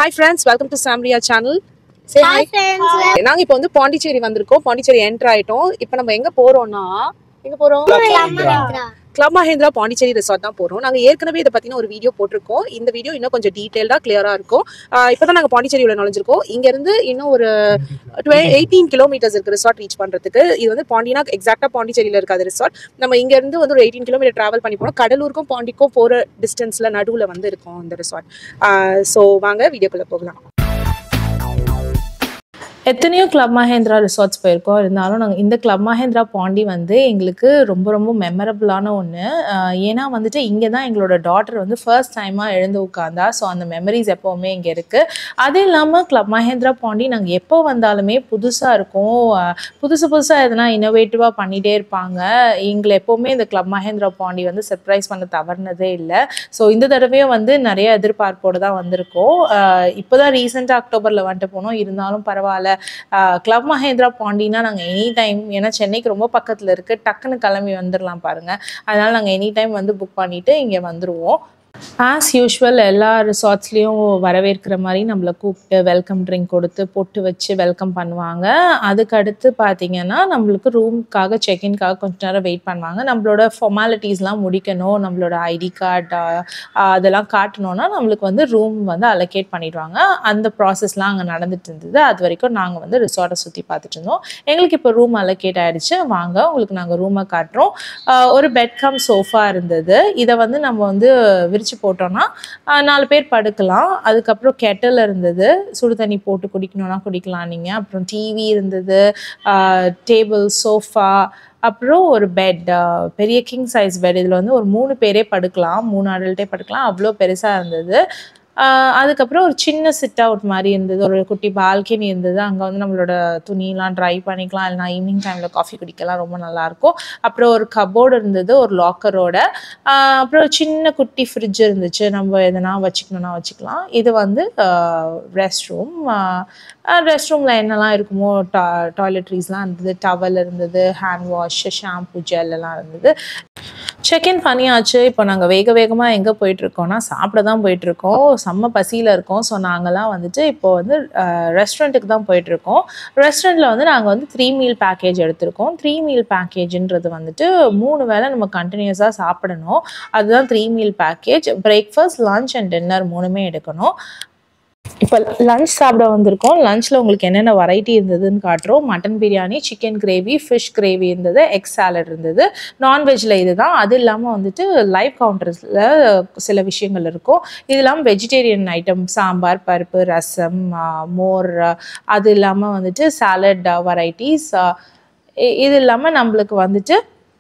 Hi friends welcome to Samriya channel Hi friends. நாங்க இப்போ வந்து பாண்டிச்சேரி வந்திருக்கோம் பாண்டிச்சேரி என்டர் ஆயிட்டோம் இப்போ நம்ம எங்க போறோம்னா எங்க போறோம் கிளப் மஹேந்திரா பாண்டிச்சேரி ரிசார்ட் தான் போறோம் நாங்க ஏற்கனவே இதை பத்தின ஒரு வீடியோ போட்டிருக்கோம் இந்த வீடியோ இன்னும் கொஞ்சம் டீடைல்டா கிளியரா இருக்கும் ஆஹ் இப்பதான் நாங்க பாண்டிச்சேரியில நுழைஞ்சிருக்கோம் இங்க இருந்து இன்னும் ஒரு எயிட்டீன் கிலோமீட்டர்ஸ் இருக்கு ரிசார்ட் ரீச் பண்றதுக்கு இது வந்து பாண்டினா எக்ஸாக்டா பாண்டிச்சேரியில இருக்காது ரிசார்ட் நம்ம இங்க இருந்து வந்து ஒரு எயிட்டீன் கிலோமீட்டர் டிராவல் பண்ணி போனோம் கடலூருக்கும் பாண்டிக்கும் போற டிஸ்டன்ஸ்ல நடுவுல வந்து இருக்கும் இந்த ரிசார்ட் ஸோ வாங்க வீடியோக்குள்ள போகலாம் எத்தனையோ கிளப் மஹேந்திரா ரிசார்ட்ஸ் போயிருக்கோம் இருந்தாலும் நாங்கள் இந்த கிளப் மஹேந்திரா பாண்டி வந்து எங்களுக்கு ரொம்ப ரொம்ப மெமரபிளான ஒன்று ஏன்னா வந்துட்டு இங்கே தான் எங்களோட டாட்டர் வந்து ஃபர்ஸ்ட் டைமாக எழுந்து உட்காந்தா ஸோ அந்த மெமரிஸ் எப்போவுமே இங்கே இருக்குது அது இல்லாமல் கிளப் மஹேந்திரா பாண்டி நாங்கள் எப்போ வந்தாலுமே புதுசாக இருக்கும் அஹ், புதுசு புதுசாக எதனா இன்னோவேட்டிவாக பண்ணிகிட்டே இருப்பாங்க எங்களை எப்போவுமே இந்த கிளப் மஹேந்திரா பாண்டி வந்து சர்ப்ரைஸ் பண்ண தவறுனதே இல்லை ஸோ இந்த தடவையும் வந்து நிறைய எதிர்பார்ப்போடு தான் வந்திருக்கோம் இப்போ தான் ரீசெண்டாக அக்டோபரில் வந்துட்டு போனோம் இருந்தாலும் பரவாயில்ல கிளப் மஹேந்திரா பாண்டினா நாங்கள் எனி டைம் ஏன்னா சென்னைக்கு ரொம்ப பக்கத்தில் இருக்குது டக்குன்னு கிளம்பி வந்துடலாம் பாருங்கள் அதனால் நாங்கள் எனி டைம் வந்து புக் பண்ணிவிட்டு இங்கே வந்துடுவோம் ஆஸ் யூஷுவல் எல்லா ரிசார்ட்ஸ்லேயும் வரவேற்கிற மாதிரி நம்மளை கூப்பிட்டு வெல்கம் ட்ரிங்க் கொடுத்து பொட்டு வச்சு வெல்கம் பண்ணுவாங்க அதுக்கு அடுத்து பார்த்தீங்கன்னா நம்மளுக்கு ரூம்க்காக செக்இன்காக கொஞ்ச நேரம் வெயிட் பண்ணுவாங்க நம்மளோட ஃபார்மாலிட்டிஸ்லாம் முடிக்கணும் நம்மளோட ஐடி கார்டு அதெல்லாம் காட்டணும்னா நம்மளுக்கு வந்து ரூம் வந்து அலோகேட் பண்ணிடுவாங்க அந்த ப்ராசஸ்லாம் அங்கே நடந்துட்டு இருந்தது அது வரைக்கும் நாங்கள் வந்து ரிசார்ட்டை சுற்றி பார்த்துட்டு இருந்தோம் எங்களுக்கு இப்போ ரூம் அலோகேட் ஆயிடுச்சு வாங்க உங்களுக்கு நாங்கள் ரூமை காட்டுறோம் ஆஹ் ஒரு பெட் கம் சோஃபா இருந்தது இதை வந்து நம்ம வந்து விரிச்சு போட்டோம்னா ஆஹ் நாலு பேர் படுக்கலாம் அதுக்கப்புறம் கெட்டல் இருந்தது சுடு தண்ணி போட்டு குடிக்கணும்னா குடிக்கலாம் நீங்கள் அப்புறம் டிவி இருந்தது டேபிள் சோஃபா அப்புறம் ஒரு பெட் பெரிய கிங் சைஸ் பெட் இதில் வந்து ஒரு மூணு பேரே படுக்கலாம் மூணு அடல்ட்டே படுக்கலாம் அவ்வளோ பெருசாக இருந்தது ஆஹ் அதுக்கப்புறம் ஒரு சின்ன சிட் அவுட் மாதிரி இருந்தது ஒரு குட்டி பால்கனி இருந்தது அங்கே வந்து நம்மளோட துணியெலாம் ட்ரை பண்ணிக்கலாம் இல்லைனா ஈவினிங் டைமில் காஃபி குடிக்கலாம் ரொம்ப நல்லாயிருக்கும் அப்புறம் ஒரு கபோர்டு இருந்தது ஒரு லாக்கரோட அப்புறம் ஒரு சின்ன குட்டி ஃப்ரிட்ஜ் இருந்துச்சு நம்ம எதனா வச்சுக்கணும்னா வச்சுக்கலாம் இது வந்து ரெஸ்ட் ரூம் ரெஸ்ட் ரூமில் என்னெல்லாம் இருக்குமோ டா டாய்லெட்ரிஸ்லாம் இருந்தது டவல் இருந்தது ஹேண்ட் வாஷ் ஷாம்பு ஜெல் எல்லாம் இருந்தது செக்இன் பண்ணியாச்சு இப்போ நாங்கள் வேக வேகமாக எங்கே போயிட்டுருக்கோம்னா சாப்பிட தான் போயிட்டுருக்கோம் செம்ம பசியில் இருக்கோம் ஸோ நாங்கள்லாம் வந்துட்டு இப்போ வந்து ரெஸ்டாரண்ட்டுக்கு தான் போயிட்டுருக்கோம் ரெஸ்டாரண்ட்டில் வந்து நாங்கள் வந்து த்ரீ மீல் பேக்கேஜ் எடுத்திருக்கோம் த்ரீ மீல் பேக்கேஜ்ன்றது வந்துட்டு மூணு வேளை நம்ம கண்டினியூஸாக சாப்பிடணும் அதுதான் three meal package breakfast lunch and dinner மூணுமே எடுக்கணும் இப்போ லஞ்ச் சாப்பிட வந்திருக்கோம் லஞ்சில் உங்களுக்கு என்னென்ன வெரைட்டி இருந்ததுன்னு காட்டுறோம் mutton biryani chicken gravy fish gravy இருந்தது எக் சாலட் இருந்தது நான்வெஜ்ஜில் இதுதான் அது இல்லாமல் வந்துட்டு லைவ் கவுண்டர்ஸில் சில விஷயங்கள் இருக்கும் இது இல்லாமல் வெஜிடேரியன் ஐட்டம் சாம்பார் பருப்பு ரசம் ஆ, மோர் ஆ, அது இல்லாமல் வந்துட்டு சாலட் வெரைட்டிஸ் இது இல்லாமல் நம்மளுக்கு வந்துட்டு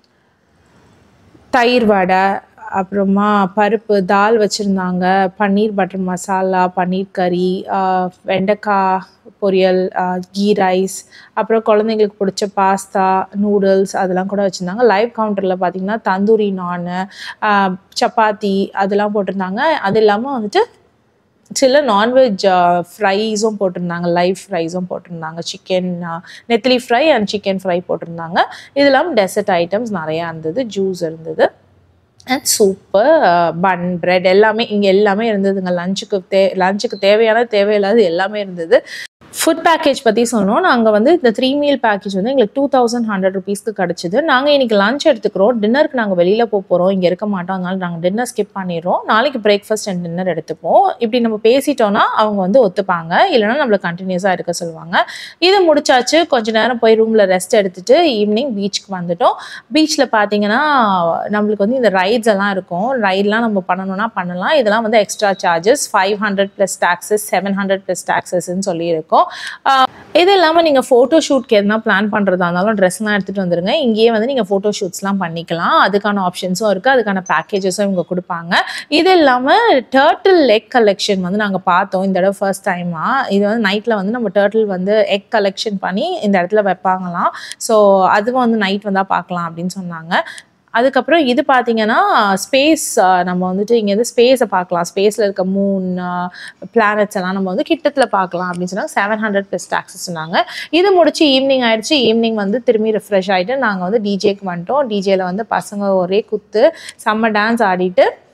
தயிர் வடை அப்புறமா பருப்பு தால் வச்சுருந்தாங்க பன்னீர் பட்டர் மசாலா பன்னீர் கறி ஆஹ் வெண்டைக்காய் பொரியல் ஆஹ் கீ ரைஸ் அப்புறம் குழந்தைங்களுக்கு பிடிச்ச பாஸ்தா நூடுல்ஸ் அதெல்லாம் கூட வச்சுருந்தாங்க லைவ் கவுண்டரில் பார்த்தீங்கன்னா தந்தூரி நான் சப்பாத்தி அதெல்லாம் போட்டிருந்தாங்க அது இல்லாமல் வந்துட்டு சில நான்வெஜ் ஃப்ரைஸும் போட்டிருந்தாங்க லைவ் ஃப்ரைஸும் போட்டிருந்தாங்க சிக்கன் நெத்திலி ஃப்ரை அண்ட் சிக்கன் ஃப்ரை போட்டிருந்தாங்க இது இல்லாமல் டெசர்ட் ஐட்டம்ஸ் நிறையா இருந்தது ஜூஸ் இருந்தது அண்ட் சூப்பர் பன் பிரெட் எல்லாமே இங்கே எல்லாமே இருந்ததுங்க லஞ்சுக்கு தே லஞ்சுக்கு தேவையான தேவையில்லாத எல்லாமே இருந்தது ஃபுட் பேக்கேஜ் பற்றி சொன்னோம் நாங்கள் வந்து இந்த த்ரீ மீல் பேக்கேஜ் வந்து எங்களுக்கு டூ தௌசண்ட் ஹண்ட்ரட் ருபீஸ்க்கு கிடச்சிது நாங்கள் இன்றைக்கி லஞ்ச் எடுத்துக்கிறோம் டின்னருக்கு நாங்கள் வெளியில் போக போகிறோம் இங்கே இருக்க மாட்டோம் அதனால நாங்கள் டின்னர் ஸ்கிப் பண்ணிடுறோம் நாளைக்கு பிரேக்ஃபாஸ்ட் அண்ட் டின்னர் எடுத்துப்போம் இப்படி நம்ம பேசிட்டோன்னா அவங்க வந்து ஒத்துப்பாங்க இல்லைன்னா நம்மளை கண்டினியூஸாக இருக்க சொல்லுவாங்க இது முடிச்சாச்சு கொஞ்ச நேரம் போய் ரூமில் ரெஸ்ட் எடுத்துட்டு ஈவினிங் பீச்சுக்கு வந்துட்டோம் பீச்சில் பார்த்தீங்கன்னா நம்மளுக்கு வந்து இந்த ரைட்ஸ் எல்லாம் இருக்கும் ரைட்லாம் நம்ம பண்ணணும்னா பண்ணலாம் இதெல்லாம் வந்து extra charges five hundred plus taxes seven hundred plus டாக்ஸஸ்ன்னு சொல்லியிருக்கோம் ஆஹ் இது இல்லாமல் நீங்கள் ஃபோட்டோ ஷூட்க்கு எதுனா பிளான் பண்ணுறதா இருந்தாலும் ட்ரெஸ்லாம் எடுத்துகிட்டு வந்துருங்க இங்கேயே வந்து நீங்கள் ஃபோட்டோ ஷூட்ஸ்லாம் பண்ணிக்கலாம் அதுக்கான ஆப்ஷன்ஸும் இருக்குது அதுக்கான பேக்கேஜஸும் இவங்க கொடுப்பாங்க இது இல்லாமல் டேர்ட்டில் எக் கலெக்ஷன் வந்து நாங்கள் பார்த்தோம் இந்த தடவை ஃபர்ஸ்ட் டைமாக இது வந்து நைட்டில் வந்து நம்ம டேர்ட்டில் வந்து எக் கலெக்ஷன் பண்ணி இந்த இடத்துல வைப்பாங்களாம் ஸோ அதுவும் வந்து நைட் வந்தால் பார்க்கலாம் அப்படின்னு சொன்னாங்க அதுக்கப்புறம் இது பார்த்தீங்கன்னா ஸ்பேஸ் நம்ம வந்துட்டு இங்கேருந்து ஸ்பேஸை பார்க்கலாம் ஸ்பேஸில் இருக்க மூன் பிளானட்ஸ் எல்லாம் நம்ம வந்து கிட்டத்தில் பார்க்கலாம் அப்படின்னு சொன்னாங்க செவன் ஹண்ட்ரட் ப்ளஸ் டாக்ஸஸ் சொன்னாங்க இது முடிச்சு ஈவினிங் ஆயிடுச்சு ஈவினிங் வந்து திரும்பி ரிஃப்ரெஷ் ஆகிட்டு நாங்கள் வந்து டிஜேக்கு வந்துட்டோம் டிஜேல வந்து பசங்க ஒரே குத்து செம்ம டான்ஸ் ஆடிட்டு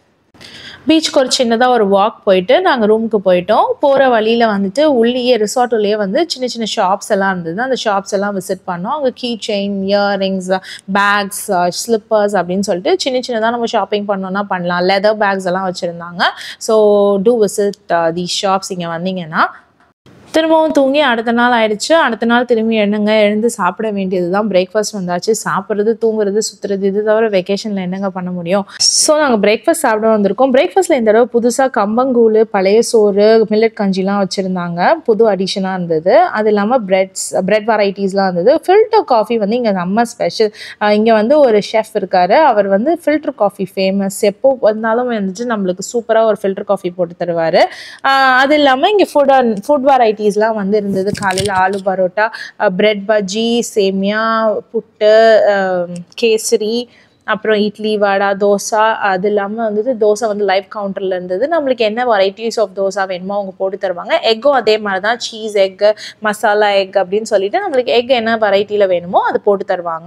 பீச்சுக்கு ஒரு சின்னதாக ஒரு வாக் போயிட்டு நாங்கள் ரூமுக்கு போயிட்டோம் போகிற வழியில் வந்துட்டு உள்ளேயே ரிசார்ட் உள்ளேயே வந்து சின்ன சின்ன ஷாப்ஸ் எல்லாம் இருந்தது அந்த ஷாப்ஸ் எல்லாம் விசிட் பண்ணோம் அங்கே key chain earrings bags slippers அப்படின்னு சொல்லிட்டு சின்ன சின்னதாக நம்ம ஷாப்பிங் பண்ணோன்னா பண்ணலாம் லெதர் பேக்ஸ் எல்லாம் வச்சுருந்தாங்க so to visit the shops இங்கே வந்தீங்கன்னா திரும்பவும் தூங்கி அடுத்த நாள் ஆயிடுச்சு அடுத்த நாள் திரும்பி என்னங்க எழுந்து சாப்பிட வேண்டியது தான் பிரேக்ஃபாஸ்ட் வந்தாச்சு சாப்பிட்றது தூங்குறது சுற்றுறது இது தவிர வெக்கேஷனில் என்னங்க பண்ண முடியும் ஸோ நாங்கள் பிரேக்ஃபாஸ்ட் சாப்பிட வந்திருக்கோம் பிரேக்ஃபாஸ்ட்டில் இந்த தடவை புதுசாக கம்பங்கூழ் பழைய சோறு மில்லட் கஞ்சிலாம் வச்சுருந்தாங்க புது அடிஷனாக இருந்தது அது இல்லாமல் பிரெட்ஸ் பிரெட் வெரைட்டிஸ்லாம் இருந்தது ஃபில்டர் காஃபி வந்து இங்கே நம்ம ஸ்பெஷல் இங்கே வந்து ஒரு ஷெஃப் இருக்காரு அவர் வந்து ஃபில்டர் காஃபி ஃபேமஸ் எப்போ வந்தாலும் வந்துட்டு நம்மளுக்கு சூப்பராக ஒரு ஃபில்டர் காஃபி போட்டு தருவார் அது இல்லாமல் இங்கே ஃபுட் ஃபுட் வெரைட்டிஸ்லாம் வந்து இருந்தது காலையில் ஆலு பரோட்டா பிரெட் பஜ்ஜி சேமியா புட்டு அஹ், கேசரி அப்புறம் இட்லி வடை தோசை அது இல்லாமல் வந்துட்டு தோசை வந்து லைவ் கவுண்டரில் இருந்தது நம்மளுக்கு என்ன வெரைட்டிஸ் ஆஃப் தோசை வேணுமோ அவங்க போட்டு தருவாங்க எக்கும் அதே மாதிரி தான் சீஸ் எக் மசாலா எக் அப்படின்னு சொல்லிட்டு நம்மளுக்கு எக் என்ன வெரைட்டியில் வேணுமோ அது போட்டு தருவாங்க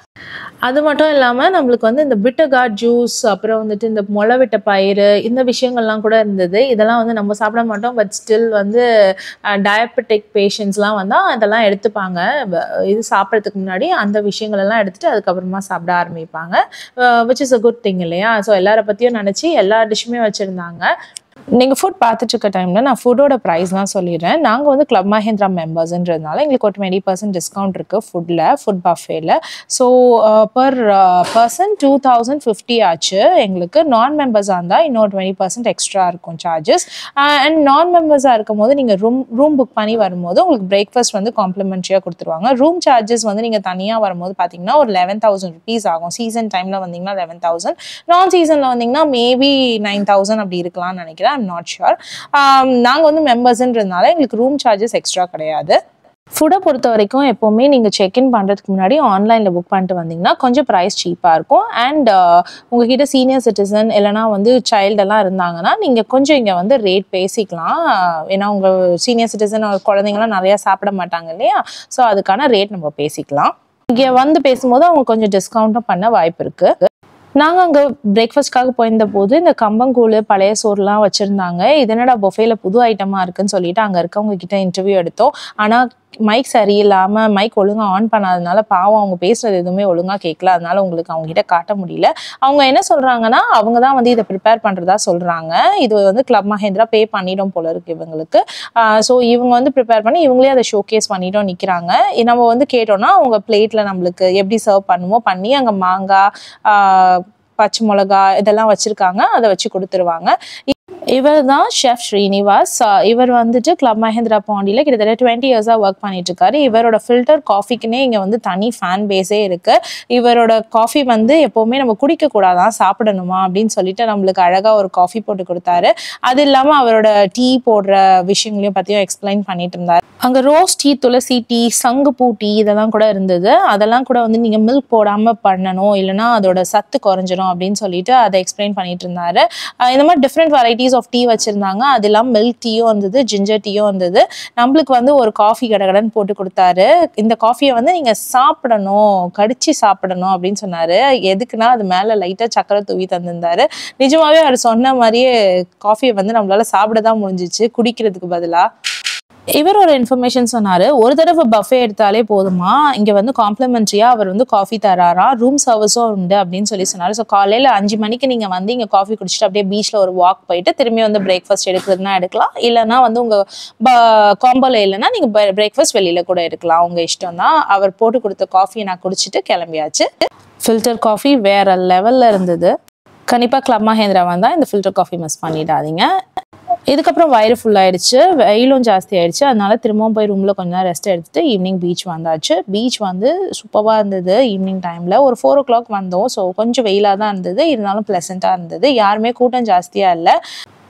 அது மட்டும் இல்லாமல் நம்மளுக்கு வந்து இந்த பிட்டகார்ட் ஜூஸ் அப்புறம் வந்துட்டு இந்த முளைவிட்ட பயிறு இந்த விஷயங்கள்லாம் கூட இருந்தது இதெல்லாம் வந்து நம்ம சாப்பிட மாட்டோம் பட் ஸ்டில் வந்து டயபெட்டிக் பேஷண்ட்ஸ்லாம் வந்தால் அதெல்லாம் எடுத்துப்பாங்க வ- இது சாப்பிட்றதுக்கு முன்னாடி அந்த விஷயங்கள் எல்லாம் எடுத்துட்டு அதுக்கப்புறமா சாப்பிட ஆரம்பிப்பாங்க which is a good thing இல்லையா ஸோ எல்லாரை பற்றியும் நினச்சி எல்லா டிஷ்ஷுமே வச்சுருந்தாங்க நீங்கள் ஃபுட் பார்த்துட்டு இருக்க டைமில் நான் ஃபுட்டோட ப்ரைஸ்லாம் சொல்லிடுறேன் நாங்கள் வந்து கிளப் மஹேந்திரா மெம்பர்ஸ்ன்றதுனால எங்களுக்கு ஒரு டுவெண்ட்டி பர்சன்ட் டிஸ்கவுண்ட் இருக்குது ஃபுட்டில் ஃபுட் பஃபேல so per person two thousand fifty ஆச்சு எங்களுக்கு நான் மெம்பர்ஸாக இருந்தால் இன்னொரு டுவெண்ட்டி பர்சன்ட் எக்ஸ்ட்ரா இருக்கும் சார்ஜஸ் அண்ட் நான் மெம்பர்ஸாக இருக்கும் போது நீங்கள் ரூம் ரூம் புக் பண்ணி வரும்போது உங்களுக்கு பிரேக்ஃபாஸ்ட் வந்து காம்ப்ளிமெண்ட்ரியாக கொடுத்துருவாங்க ரூம் சார்ஜஸ் வந்து நீங்கள் தனியாக வரும்போது பார்த்தீங்கன்னா ஒரு லெவன் தௌசண்ட் ருபீஸ் ஆகும் சீசன் டைமில் வந்தீங்கன்னா லெவன் தௌசண்ட் நான் சீசனில் வந்தீங்கன்னா மேபி நைன் தௌசண்ட் அப்படி இருக்கலாம்னு நினைக்கிறேன் ஐம் நாட் ஷுர் நாங்கள் வந்து மெம்பர்ஸ்ன்றதுனால எங்களுக்கு ரூம் சார்ஜஸ் எக்ஸ்ட்ரா கிடையாது ஃபுட்டை பொறுத்த வரைக்கும் எப்போவுமே நீங்கள் செக்இன் பண்ணுறதுக்கு முன்னாடி ஆன்லைனில் புக் பண்ணிட்டு வந்தீங்கன்னா கொஞ்சம் ப்ரைஸ் சீப்பாக இருக்கும் அண்ட் உங்ககிட்ட சீனியர் சிட்டிசன் இல்லைனா வந்து சைல்டெல்லாம் இருந்தாங்கன்னா நீங்கள் கொஞ்சம் இங்கே வந்து ரேட் பேசிக்கலாம் ஏன்னா உங்கள் சீனியர் சிட்டிசன் குழந்தைங்களாம் நிறையா சாப்பிட மாட்டாங்க இல்லையா ஸோ அதுக்கான ரேட் நம்ம பேசிக்கலாம் இங்கே வந்து பேசும்போது அவங்க கொஞ்சம் டிஸ்கவுண்ட்டும் பண்ண வாய்ப்பு இருக்குது நாங்கள் அங்கே பிரேக்ஃபாஸ்ட்காக போயிருந்த போது இந்த கம்பங்கூழ் பழைய சோறுலாம் வச்சுருந்தாங்க இது என்னடா பொஃபேல புது ஐட்டமாக இருக்குன்னு சொல்லிட்டு அங்கே இருக்கவங்க கிட்ட இன்டர்வியூ எடுத்தோம் ஆனால் மைக் சரியில்லாமல் மைக் ஒழுங்காக ஆன் பண்ணாதனால பாவம் அவங்க பேசுறது எதுவுமே ஒழுங்காக கேட்கல அதனால உங்களுக்கு அவங்க கிட்ட காட்ட முடியல அவங்க என்ன சொல்கிறாங்கன்னா அவங்க தான் வந்து இதை ப்ரிப்பேர் பண்ணுறதா சொல்கிறாங்க இது வந்து கிளப் மஹேந்திரா பே பண்ணிடும் போல இருக்கு இவங்களுக்கு ஸோ இவங்க வந்து ப்ரிப்பேர் பண்ணி இவங்களே அதை ஷோகேஸ் பண்ணிட்டோம் நிற்கிறாங்க நம்ம வந்து கேட்டோம்னா அவங்க பிளேட்டில் நம்மளுக்கு எப்படி சர்வ் பண்ணுமோ பண்ணி அங்கே மாங்காய் ஆஹ் பச்சை மிளகா இதெல்லாம் வச்சுருக்காங்க அதை வச்சு கொடுத்துருவாங்க இவர் தான் ஷெஃப் ஸ்ரீனிவாஸ் அஹ் இவர் வந்துட்டு கிளப் மஹேந்திரா பாண்டியில் கிட்டத்தட்ட டுவெண்ட்டி இயர்ஸாக ஒர்க் பண்ணிட்டு இருக்காரு இவரோட ஃபில்டர் காஃபிக்குன்னே இங்கே வந்து தனி ஃபேன் பேஸே இருக்கு இவரோட காஃபி வந்து எப்போவுமே நம்ம குடிக்க கூடாதான் சாப்பிடணுமா அப்படின்னு சொல்லிட்டு நம்மளுக்கு அழகாக ஒரு காஃபி போட்டு கொடுத்தாரு அது இல்லாமல் அவரோட டீ போடுற விஷயங்களையும் பற்றியும் எக்ஸ்பிளைன் பண்ணிட்டு இருந்தார் அங்கே ரோஸ் டீ துளசி டீ சங்குப்பூ டீ இதெல்லாம் கூட இருந்தது அதெல்லாம் கூட வந்து நீங்கள் மில்க் போடாமல் பண்ணணும் இல்லைன்னா அதோட சத்து குறைஞ்சிரும் அப்படின்னு சொல்லிட்டு அதை எக்ஸ்பிளைன் பண்ணிட்டு இருந்தாரு அஹ் இந்த மாதிரி டிஃப்ரெண்ட் வெரைட்டிஸ் ஆஃப் டீ வச்சுருந்தாங்க அது இல்லாமல் மில்க் டீயும் இருந்தது ஜிஞ்சர் டீயும் இருந்தது நம்மளுக்கு வந்து ஒரு காஃபி கடகடன்னு போட்டு கொடுத்தாரு இந்த காஃபியை வந்து நீங்கள் சாப்பிடணும் கடிச்சு சாப்பிடணும் அப்படின்னு சொன்னார் எதுக்குன்னா அது மேலே லைட்டாக சக்கரை தூவி தந்திருந்தாரு நிஜமாவே அவர் சொன்ன மாதிரியே காஃபியை வந்து நம்மளால சாப்பிட தான் முடிஞ்சிச்சு குடிக்கிறதுக்கு பதிலாக இவர் ஒரு இன்ஃபர்மேஷன் சொன்னார் ஒரு தடவை பஃபே எடுத்தாலே போதுமா இங்கே வந்து காம்ப்ளிமெண்ட்ரியாக அவர் வந்து காஃபி தராரா ரூம் சர்வீஸும் உண்டு அப்படின்னு சொல்லி சொன்னார் ஸோ காலையில் அஞ்சு மணிக்கு நீங்கள் வந்து இங்கே காஃபி குடிச்சிட்டு அப்படியே பீச்சில் ஒரு வாக் போயிட்டு திரும்பி வந்து பிரேக்ஃபாஸ்ட் எடுக்கிறதுனா எடுக்கலாம் இல்லைனா வந்து உங்கள் காம்போல இல்லைன்னா நீங்கள் பிரேக்ஃபாஸ்ட் வெளியில் கூட எடுக்கலாம் உங்கள் இஷ்டம் தான் அவர் போட்டு கொடுத்த காஃபியை நான் குடிச்சிட்டு கிளம்பியாச்சு ஃபில்டர் காஃபி வேற லெவலில் இருந்தது கண்டிப்பாக கிளப் மஹேந்திரா வந்தால் இந்த ஃபில்டர் காஃபி மிஸ் பண்ணிடாதீங்க இதுக்கப்புறம் வயிறு ஃபுல் ஆயிடுச்சு வெயிலும் ஜாஸ்தி ஆயிடுச்சு அதனால திரும்பவும் போய் ரூமில் கொஞ்ச நேரம் ரெஸ்ட் எடுத்துட்டு ஈவினிங் பீச் வந்தாச்சு பீச் வந்து சூப்பராக இருந்தது ஈவினிங் டைமில் ஒரு ஃபோர் ஓ கிளாக் வந்தோம் ஸோ கொஞ்சம் வெயிலாக தான் இருந்தது இருந்தாலும் ப்ளசண்ட்டாக இருந்தது யாருமே கூட்டம் ஜாஸ்தியாக இல்லை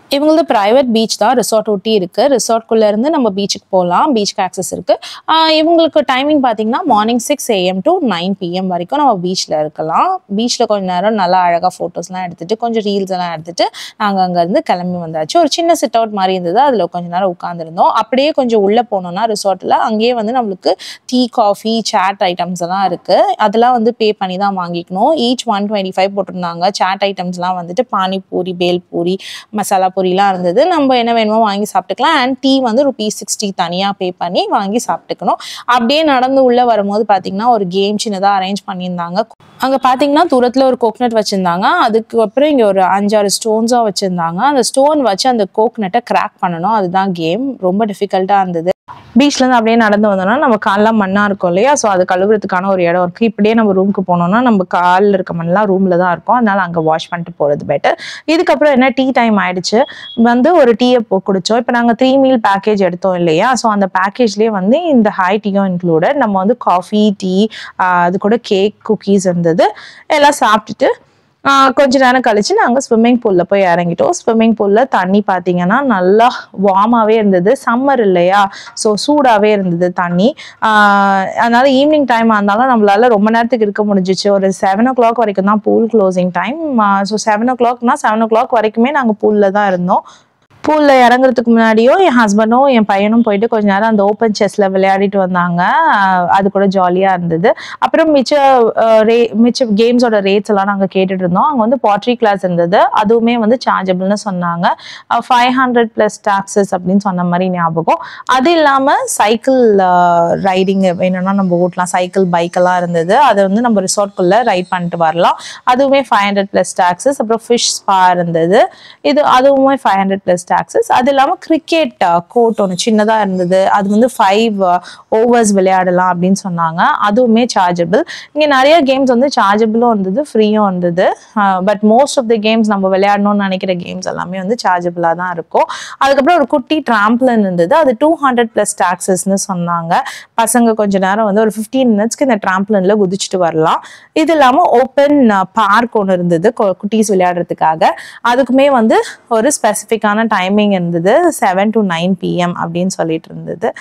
இவங்களது ப்ரைவேட் பீச் தான் ரிசார்ட் ஒட்டி இருக்குது ரிசார்ட்குள்ளே இருந்து நம்ம பீச்சுக்கு போகலாம் பீச்சுக்கு ஆக்சஸ் இருக்குது இவங்களுக்கு டைமிங் பார்த்தீங்கன்னா morning six AM to nine PM வரைக்கும் நம்ம பீச்சில் இருக்கலாம் பீச்சில் கொஞ்ச நேரம் நல்லா அழகாக ஃபோட்டோஸ்லாம் எடுத்துகிட்டு கொஞ்சம் ரீல்ஸ் எல்லாம் எடுத்துகிட்டு நாங்கள் அங்கேருந்து கிளம்பி வந்தாச்சு ஒரு சின்ன சிட் அவுட் மாதிரி இருந்தது அதில் கொஞ்ச நேரம் உட்காந்துருந்தோம் அப்படியே கொஞ்சம் உள்ளே போனோம்னா ரிசார்ட்டில் அங்கேயே வந்து நம்மளுக்கு டீ காஃபி சேட் ஐட்டம்ஸ் எல்லாம் இருக்குது அதெல்லாம் வந்து பே பண்ணி தான் வாங்கிக்கணும் ஈச் ஒன் டுவெண்ட்டி ஃபைவ் போட்டிருந்தாங்க சேட் ஐட்டம்ஸ்லாம் வந்துட்டு பானிபூரி பேல்பூரி மசாலா பூரிலாம் இருந்தது நம்ம என்ன வேணுமோ வாங்கி சாப்பிட்டுக்கலாம் அண்ட் டீ வந்து ருபீஸ் சிக்ஸ்டி தனியாக பே பண்ணி வாங்கி சாப்பிட்டுக்கணும் அப்படியே நடந்து உள்ளே வரும்போது பார்த்தீங்கன்னா ஒரு கேம் சின்னதாக அரேஞ்ச் பண்ணியிருந்தாங்க அங்கே பார்த்தீங்கன்னா தூரத்தில் ஒரு கோக்னட் வச்சுருந்தாங்க அதுக்கு அப்புறம் இங்கே ஒரு அஞ்சாறு ஸ்டோன்ஸாக வச்சுருந்தாங்க அந்த ஸ்டோன் வச்சு அந்த கோக்னட்டை கிராக் பண்ணணும் அதுதான் கேம் ரொம்ப டிஃபிகல்ட்டாக இருந்தது பீச்லேருந்து அப்படியே நடந்து வந்தோம்னா நம்ம கால்லாம் மண்ணாக இருக்கும் இல்லையா ஸோ அது கழுவுறதுக்கான ஒரு இடம் இருக்குது இப்படியே நம்ம ரூமுக்கு போனோம்னா நம்ம காலில் இருக்க மண்ணெலாம் ரூமில் தான் இருக்கும் அதனால அங்கே வாஷ் பண்ணிட்டு போகிறது பெட்டர் இதுக்கப்புறம் என்ன டீ டைம் ஆயிடுச்சு வந்து ஒரு டீயை குடித்தோம் இப்போ நாங்கள் த்ரீ மீல் பேக்கேஜ் எடுத்தோம் இல்லையா ஸோ அந்த பேக்கேஜ்லேயே வந்து இந்த ஹை டீயும் இன்க்ளூடட் நம்ம வந்து காஃபி டீ அது கூட கேக் குக்கீஸ் இருந்தது எல்லாம் சாப்பிட்டுட்டு ஆஹ் கொஞ்ச நேரம் கழிச்சு நாங்கள் ஸ்விம்மிங் பூலில் போய் இறங்கிட்டோம் ஸ்விம்மிங் பூலில் தண்ணி பார்த்தீங்கன்னா நல்லா வார்மாகவே இருந்தது சம்மர் இல்லையா ஸோ சூடாகவே இருந்தது தண்ணி ஆஹ் அதனால ஈவினிங் டைம் இருந்தாலும் நம்மளால ரொம்ப நேரத்துக்கு இருக்க முடிஞ்சிச்சு ஒரு செவன் ஓ கிளாக் வரைக்கும் தான் pool closing time so seven ஓ கிளாக்னா செவன் ஓ கிளாக் வரைக்குமே நாங்கள் பூலில் தான் இருந்தோம் பூலில் இறங்குறதுக்கு முன்னாடியும் என் ஹஸ்பண்டும் என் பையனும் போயிட்டு கொஞ்ச நேரம் அந்த ஓப்பன் செஸ்ல விளையாடிட்டு வந்தாங்க ஆஹ் அது கூட ஜாலியாக இருந்தது அப்புறம் மிச்ச ஆஹ் ரே மிச்ச கேம்ஸோட ரேட்ஸ் எல்லாம் நாங்கள் கேட்டுட்டு இருந்தோம் அங்கே வந்து பாட்ரி கிளாஸ் இருந்தது அதுவுமே வந்து சார்ஜபிள்னு சொன்னாங்க ஃபைவ் ஹண்ட்ரட் ப்ளஸ் டாக்ஸஸ் அப்படின்னு சொன்ன மாதிரி ஞாபகம் அது இல்லாமல் சைக்கிள் ரைடிங் வேணும்னா நம்ம ஓட்டலாம் சைக்கிள் பைக்கெல்லாம் இருந்தது அதை வந்து நம்ம ரிசார்ட்குள்ளே ரைட் பண்ணிட்டு வரலாம் அதுவுமே ஃபைவ் ஹண்ட்ரட் ப்ளஸ் டாக்ஸஸ் அப்புறம் ஃபிஷ் ஸ்பா இருந்தது இது அதுவுமே ஃபைவ் ஹண்ட்ரட் ப்ளஸ் டாக்ஸஸ் அது இல்லாமல் கிரிக்கெட் கோர்ட் ஒன்று சின்னதாக இருந்தது அது வந்து ஃபைவ் ஓவர்ஸ் விளையாடலாம் அப்படின்னு சொன்னாங்க அதுவுமே சார்ஜபிள் இங்கே நிறைய கேம்ஸ் வந்து சார்ஜபிளும் இருந்தது ஃப்ரீயும் இருந்தது but most of the games நம்ம விளையாடணும்னு நினைக்கிற கேம்ஸ் எல்லாமே வந்து சார்ஜபிளாக தான் இருக்கும் அதுக்கப்புறம் ஒரு குட்டி ட்ராம்ப்லன் இருந்தது அது டூ ஹண்ட்ரட் ப்ளஸ் டாக்ஸஸ்னு சொன்னாங்க பசங்க கொஞ்ச நேரம் வந்து ஒரு ஃபிஃப்டீன் மினிட்ஸ்க்கு இந்த ட்ராம்ப்லனில் குதிச்சுட்டு வரலாம் இது இல்லாமல் ஓப்பன் பார்க் ஒன்று இருந்தது கொ- குட்டீஸ் விளையாடுறதுக்காக அதுக்குமே வந்து ஒரு ஸ்பெசிஃபிக்கான டைமிங் இருந்தது செவன் டு நைன் பிஎம் அப்படின்னு சொல்லிட்டு இருந்தது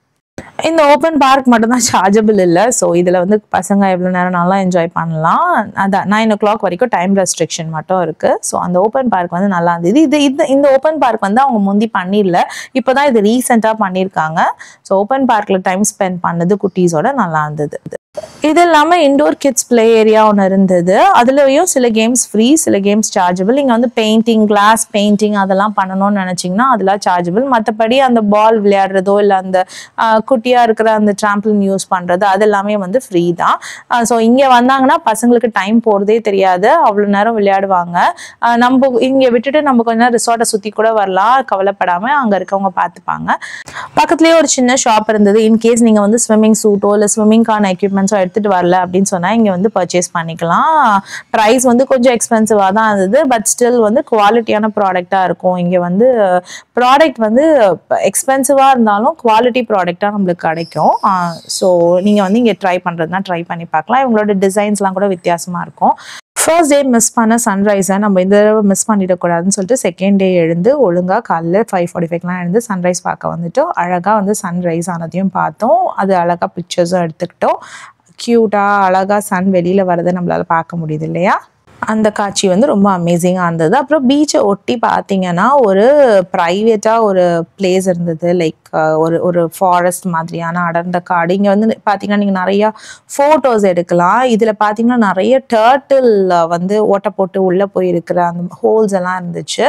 இந்த ஓப்பன் பார்க் மட்டும்தான் சார்ஜபிள் இல்லை ஸோ இதில் வந்து பசங்க எவ்வளோ நேரம் நல்லா என்ஜாய் பண்ணலாம் அதான் நைன் ஓ கிளாக் வரைக்கும் டைம் ரெஸ்ட்ரிக்ஷன் மட்டும் இருக்குது ஸோ அந்த ஓப்பன் பார்க் வந்து நல்லா இருந்தது இது இது இந்த ஓப்பன் பார்க் வந்து அவங்க முந்தி பண்ணிடல இப்போ தான் இது ரீசெண்டாக பண்ணியிருக்காங்க ஸோ ஓப்பன் பார்க்கில் டைம் ஸ்பெண்ட் பண்ணது குட்டீஸோட நல்லா இருந்தது இது இல்லாமல் இண்டோர் கிட்ஸ் ப்ளே ஏரியா ஒன்று இருந்தது அதுலேயும் சில கேம்ஸ் ஃப்ரீ சில கேம்ஸ் சார்ஜபிள் இங்கே வந்து பெயிண்டிங் கிளாஸ் பெயிண்டிங் அதெல்லாம் பண்ணணும்னு நினச்சிங்கன்னா அதெல்லாம் சார்ஜபிள் மற்றபடி அந்த பால் விளையாடுறதோ இல்லை அந்த குட்டியாக இருக்கிற அந்த ட்ராம்பிளின் யூஸ் பண்ணுறது அது எல்லாமே வந்து ஃப்ரீ தான் ஸோ இங்கே வந்தாங்கன்னா பசங்களுக்கு டைம் போகிறதே தெரியாது அவ்வளோ நேரம் விளையாடுவாங்க ஆஹ் நம்ம இங்கே விட்டுட்டு நம்ம கொஞ்ச நேரம் ரிசார்ட்டை சுற்றி கூட வரலாம் கவலைப்படாமல் அங்கே இருக்கவங்க பார்த்துப்பாங்க பக்கத்துலேயே ஒரு சின்ன ஷாப் இருந்தது இன்கேஸ் நீங்கள் வந்து ஸ்விம்மிங் சூட்டோ இல்லை ஸ்விம்மிங்கான எக்யூப்மெண்ட்ஸோ எடுத்துகிட்டு வரல அப்படின்னு சொன்னால் இங்கே வந்து பர்ச்சேஸ் பண்ணிக்கலாம் ப்ரைஸ் வந்து கொஞ்சம் எக்ஸ்பென்சிவாக தான் இருந்தது பட் ஸ்டில் வந்து குவாலிட்டியான ப்ராடக்டாக இருக்கும் இங்கே வந்து ப்ராடக்ட் வந்து எக்ஸ்பென்சிவாக இருந்தாலும் குவாலிட்டி ப்ராடக்டாக நம்மளுக்கு கிடைக்கும் ஸோ நீங்கள் வந்து இங்கே ட்ரை பண்ணுறதுனா ட்ரை பண்ணி பார்க்கலாம் இவங்களோட டிசைன்ஸ்லாம் கூட வித்தியாசமாக இருக்கும் ஃபர்ஸ்ட் டே மிஸ் பண்ண சன்ரைஸை நம்ம இந்த தடவை மிஸ் பண்ணிடக்கூடாதுன்னு சொல்லிட்டு செகண்ட் டே எழுந்து ஒழுங்காக காலைல ஃபைவ் ஃபார்ட்டி ஃபைவ்லாம் எழுந்து சன்ரைஸ் பார்க்க வந்துட்டு அழகாக வந்து சன்ரைஸ் ஆனதையும் பார்த்தோம் அது அழகாக பிக்சர்ஸும் எடுத்துக்கிட்டோம் க்யூட்டாக அழகாக சன் வெளியில் வரதை நம்மளால் பார்க்க முடியுது இல்லையா அந்த காட்சி வந்து ரொம்ப அமேசிங்காக இருந்தது அப்புறம் பீச்சை ஒட்டி பார்த்தீங்கன்னா ஒரு ப்ரைவேட்டாக ஒரு பிளேஸ் இருந்தது லைக் ஒரு ஒரு ஃபாரஸ்ட் மாதிரியான அடர்ந்த காடு இங்கே வந்து பார்த்தீங்கன்னா நீங்கள் நிறையா ஃபோட்டோஸ் எடுக்கலாம் இதில் பார்த்தீங்கன்னா நிறைய டேர்ட்டில் வந்து ஓட்டை போட்டு உள்ளே போய் இருக்கிற அந்த ஹோல்ஸ் எல்லாம் இருந்துச்சு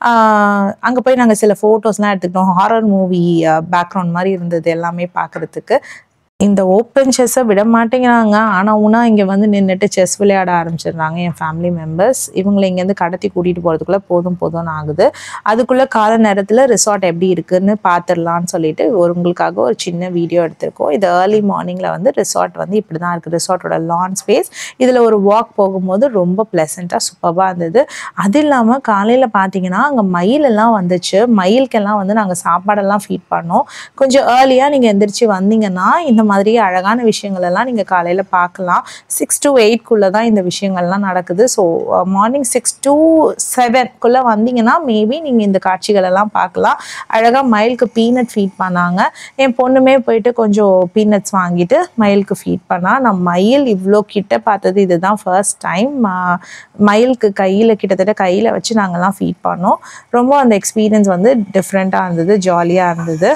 அங்கே போய் நாங்கள் சில ஃபோட்டோஸ்லாம் எடுத்துக்கிட்டோம் ஹாரர் மூவி பேக்ரவுண்ட் மாதிரி இருந்தது எல்லாமே பார்க்குறதுக்கு இந்த ஓப்பன் செஸ்ஸை விட மாட்டேங்கிறாங்க ஆனால் உனா இங்கே வந்து நின்றுட்டு செஸ் விளையாட ஆரம்பிச்சிடுறாங்க என் ஃபேமிலி மெம்பர்ஸ் இவங்களை இங்கேருந்து கடத்தி கூட்டிகிட்டு போகிறதுக்குள்ளே போதும் போதும்னு ஆகுது அதுக்குள்ளே கால நேரத்தில் ரிசார்ட் எப்படி இருக்குன்னு பார்த்துடலான்னு சொல்லிட்டு ஒரு உங்களுக்காக ஒரு சின்ன வீடியோ எடுத்திருக்கோம் இது ஏர்லி மார்னிங்கில் வந்து ரிசார்ட் வந்து இப்படி தான் இருக்குது ரிசார்ட்டோட லான் ஸ்பேஸ் இதில் ஒரு வாக் போகும்போது ரொம்ப ப்ளசண்ட்டாக சூப்பராக இருந்தது அது இல்லாமல் காலையில் பார்த்தீங்கன்னா அங்கே மயிலெல்லாம் வந்துச்சு மயிலுக்கெல்லாம் வந்து நாங்கள் சாப்பாடெல்லாம் ஃபீட் பண்ணோம் கொஞ்சம் ஏர்லியாக நீங்கள் எந்திரிச்சு வந்தீங்கன்னா இந்த மாதிரி அழகான விஷயங்கள் எல்லாம் நீங்கள் காலையில் பார்க்கலாம் சிக்ஸ் டு எயிட்குள்ளே தான் இந்த விஷயங்கள்லாம் நடக்குது ஸோ மார்னிங் சிக்ஸ் டு செவன்குள்ளே வந்தீங்கன்னா மேபி நீங்கள் இந்த காட்சிகள் எல்லாம் பார்க்கலாம் அழகாக மயிலுக்கு பீனட் ஃபீட் பண்ணாங்க என் பொண்ணுமே போயிட்டு கொஞ்சம் பீனட்ஸ் வாங்கிட்டு மயிலுக்கு ஃபீட் பண்ணா நான் மயில் இவ்வளோ கிட்ட பார்த்தது இதுதான் ஃபர்ஸ்ட் டைம் மயிலுக்கு கையில் கிட்டத்தட்ட கையில் வச்சு நாங்கள்லாம் ஃபீட் பண்ணோம் ரொம்ப அந்த எக்ஸ்பீரியன்ஸ் வந்து டிஃப்ரெண்ட்டாக இருந்தது ஜாலியாக இருந்தது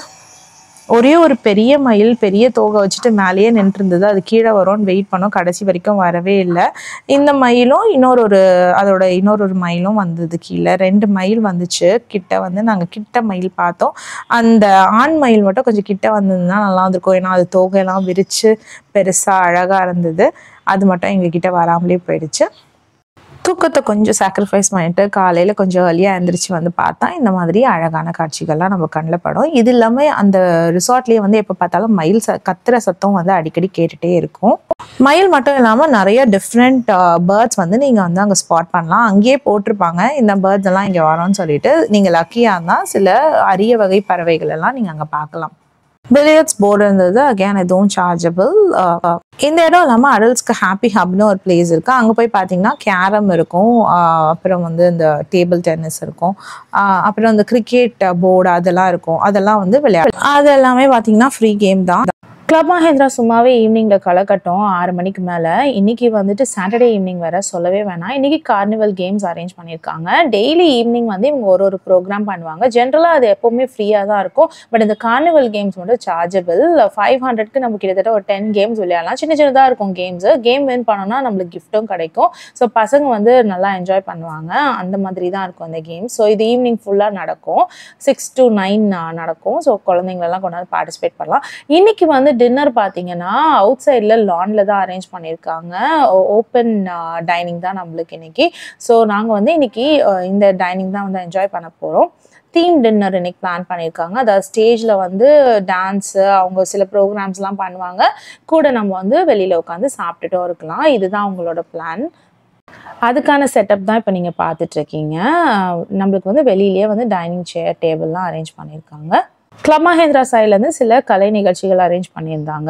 ஒரே ஒரு பெரிய மயில் பெரிய தோகை வச்சுட்டு மேலேயே நின்று இருந்தது அது கீழே வரும்னு வெயிட் பண்ணோம் கடைசி வரைக்கும் வரவே இல்லை இந்த மயிலும் இன்னொரு ஒரு அதோட இன்னொரு ஒரு மயிலும் வந்தது கீழே ரெண்டு மயில் வந்துச்சு கிட்ட வந்து நாங்கள் கிட்ட மயில் பார்த்தோம் அந்த ஆண் மயில் மட்டும் கொஞ்சம் கிட்ட வந்ததுன்னா நல்லா இருந்திருக்கும் ஏன்னா அது தோகையெல்லாம் விரிச்சு பெருசாக அழகாக இருந்தது அது மட்டும் எங்ககிட்ட வராமலே போயிடுச்சு தூக்கத்தை கொஞ்சம் சாக்ரிஃபைஸ் பண்ணிட்டு காலையில் கொஞ்சம் ஏர்லியாக எழுந்திரிச்சு வந்து பார்த்தா இந்த மாதிரி அழகான காட்சிகள்லாம் நம்ம கண்ணில் படும் இது இல்லாமல் அந்த ரிசார்ட்லேயே வந்து எப்போ பார்த்தாலும் மயில் ச கத்துற சத்தம் வந்து அடிக்கடி கேட்டுகிட்டே இருக்கும் மயில் மட்டும் இல்லாமல் நிறைய டிஃப்ரெண்ட் பேர்ட்ஸ் வந்து நீங்கள் வந்து அங்கே ஸ்பாட் பண்ணலாம் அங்கேயே போட்டிருப்பாங்க இந்த பேர்ட்ஸ் எல்லாம் இங்கே வரோம்னு சொல்லிட்டு நீங்கள் லக்கியாக இருந்தால் சில அரிய வகை பறவைகள் எல்லாம் நீங்கள் அங்கே பார்க்கலாம் பில்லியர்ட்ஸ் போர்டு இருந்தது அகேன் எதுவும் சார்ஜபிள் இந்த இடம் இல்லாமல் அடல்ட்ஸ்க்கு ஹாப்பி ஹப்னு ஒரு பிளேஸ் இருக்குது அங்கே போய் பார்த்தீங்கன்னா கேரம் இருக்கும் ஆஹ் அப்புறம் வந்து இந்த டேபிள் டென்னிஸ் இருக்கும் ஆஹ் அப்புறம் இந்த கிரிக்கெட் போர்டு அதெல்லாம் இருக்கும் அதெல்லாம் வந்து விளையாடு அது எல்லாமே பார்த்தீங்கன்னா ஃப்ரீ கேம் தான் கிளப் மஹேந்திரா சும்மாவே ஈவினிங்கில் களைக்கட்டும் ஆறு மணிக்கு மேலே இன்னைக்கு வந்துட்டு சாட்டர்டே ஈவினிங் வேற சொல்லவே வேணாம் இன்னைக்கு கார்னிவல் கேம்ஸ் அரேஞ்ச் பண்ணியிருக்காங்க டெய்லி ஈவினிங் வந்து இவங்க ஒரு ஒரு ப்ரோக்ராம் பண்ணுவாங்க ஜென்ரலாக அது எப்போவுமே ஃப்ரீயாக தான் இருக்கும் பட் இந்த கார்னிவல் கேம்ஸ் மட்டும் சார்ஜபிள் ஃபைவ் ஹண்ட்ரட்க்கு நம்ம கிட்டத்தட்ட ஒரு டென் கேம்ஸ் விளையாடலாம் சின்ன சின்னதாக இருக்கும் கேம்ஸு கேம் வின் பண்ணோம்னா நம்மளுக்கு கிஃப்ட்டும் கிடைக்கும் ஸோ பசங்க வந்து நல்லா என்ஜாய் பண்ணுவாங்க அந்த மாதிரி தான் இருக்கும் அந்த கேம்ஸ் ஸோ இது ஈவினிங் ஃபுல்லாக நடக்கும் சிக்ஸ் டு நைன் நடக்கும் ஸோ குழந்தைங்களெல்லாம் கொண்டாந்து பார்ட்டிசிபேட் பண்ணலாம் இன்னைக்கு வந்து டின்னர் பார்த்தீங்கன்னா அவுட் சைடில் லான்ல தான் அரேஞ்ச் பண்ணியிருக்காங்க ஓப்பன் டைனிங் தான் நம்மளுக்கு இன்னைக்கு ஸோ நாங்கள் வந்து இன்னைக்கு அஹ், இந்த டைனிங் தான் வந்து என்ஜாய் பண்ண போகிறோம் தீம் டின்னர் இன்னைக்கு பிளான் பண்ணியிருக்காங்க அதாவது ஸ்டேஜில் வந்து டான்ஸு அவங்க சில ப்ரோக்ராம்ஸ்லாம் பண்ணுவாங்க கூட நம்ம வந்து வெளியில் உட்காந்து சாப்பிட்டுட்டும் இருக்கலாம் இதுதான் அவங்களோட பிளான் அதுக்கான செட்டப் தான் இப்போ நீங்கள் பார்த்துட்ருக்கீங்க நம்மளுக்கு வந்து வெளியிலேயே வந்து டைனிங் சேர் டேபிள்லாம் அரேஞ்ச் பண்ணியிருக்காங்க கிளப் மஹேந்திரா சைட்லேருந்து சில கலை நிகழ்ச்சிகள் அரேஞ்ச் பண்ணியிருந்தாங்க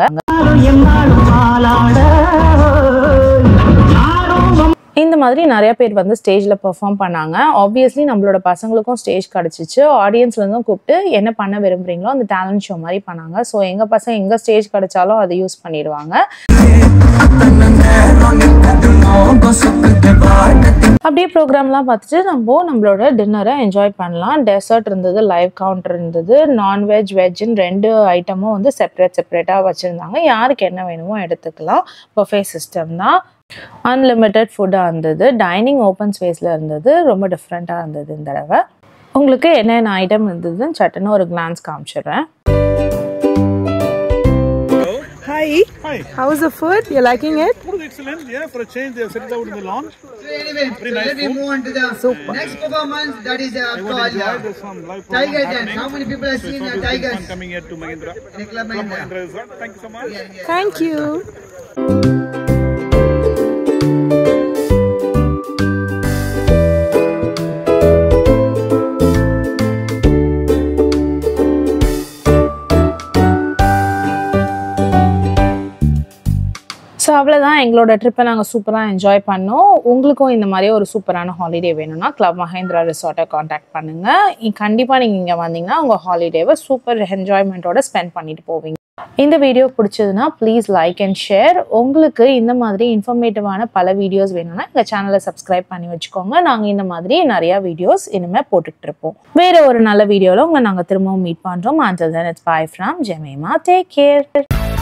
இந்த மாதிரி நிறைய பேர் வந்து ஸ்டேஜில் பெர்ஃபார்ம் பண்ணாங்க ஆப்வியஸ்லி நம்மளோட பசங்களுக்கும் ஸ்டேஜ் கிடச்சிச்சு ஆடியன்ஸ்லேருந்தும் கூப்பிட்டு என்ன பண்ண விரும்புறீங்களோ அந்த டேலண்ட் ஷோ மாதிரி பண்ணாங்க ஸோ எங்கள் பசங்க எங்கே ஸ்டேஜ் கிடைச்சாலும் அதை யூஸ் பண்ணிடுவாங்க அப்படியே ப்ரோக்ராம்லாம் பார்த்துட்டு நம்ம நம்மளோட டின்னரை என்ஜாய் பண்ணலாம் டெசர்ட் இருந்தது லைவ் கவுண்டர் இருந்தது நான்வெஜ் வெஜ்ஜுன்னு ரெண்டு ஐட்டமும் வந்து செப்பரேட் செப்பரேட்டாக வச்சுருந்தாங்க யாருக்கு என்ன வேணுமோ எடுத்துக்கலாம் பஃபே சிஸ்டம் தான் அன்லிமிட்டெட் ஃபுட்டாக இருந்தது டைனிங் ஓப்பன் ஸ்பேஸில் இருந்தது ரொம்ப டிஃப்ரெண்ட்டாக இருந்தது இந்த தடவை உங்களுக்கு என்னென்ன ஐட்டம் இருந்ததுன்னு சட்டுன்னு ஒரு கிளான்ஸ் காமிச்சிடுறேன் Hi. Hi. How's the food? You liking it? Food is excellent. Yeah, for a change, they have set it out in the lawn. So anyway, Very so nice let me food. move on to the next performance. That is uh, I would called enjoy. uh, There's some live program Tiger Dance. happening. How many people have So seen it's uh, always been tigers fun coming here to Mahindra. in a club? Club Mahindra? Mahindra Resort. Thank you so much. Yeah, yeah. Thank you. So அவ்வளோதான் எங்களோட ட்ரிப்பை நாங்கள் சூப்பராக enjoy பண்ணோம் உங்களுக்கும் இந்த மாதிரி ஒரு சூப்பரான ஹாலிடே வேணும்னா கிளப் மஹேந்திரா ரிசார்ட்டை காண்டாக்ட் பண்ணுங்கள் கண்டிப்பாக நீங்கள் இங்கே வந்தீங்கன்னா உங்கள் ஹாலிடேவை சூப்பர் என்ஜாய்மெண்ட்டோட ஸ்பெண்ட் பண்ணிட்டு போவீங்க இந்த வீடியோ பிடிச்சதுன்னா ப்ளீஸ் லைக் அண்ட் ஷேர் உங்களுக்கு இந்த மாதிரி இன்ஃபர்மேட்டிவான பல வீடியோஸ் வேணும்னா எங்கள் சேனலை சப்ஸ்கிரைப் பண்ணி வச்சுக்கோங்க நாங்கள் இந்த மாதிரி நிறையா வீடியோஸ் இனிமேல் போட்டுட்டு இருப்போம் வேற ஒரு நல்ல வீடியோவில் உங்களை நாங்கள் திரும்பவும் மீட் பண்ணுறோம் until then it's bye from Jemima take care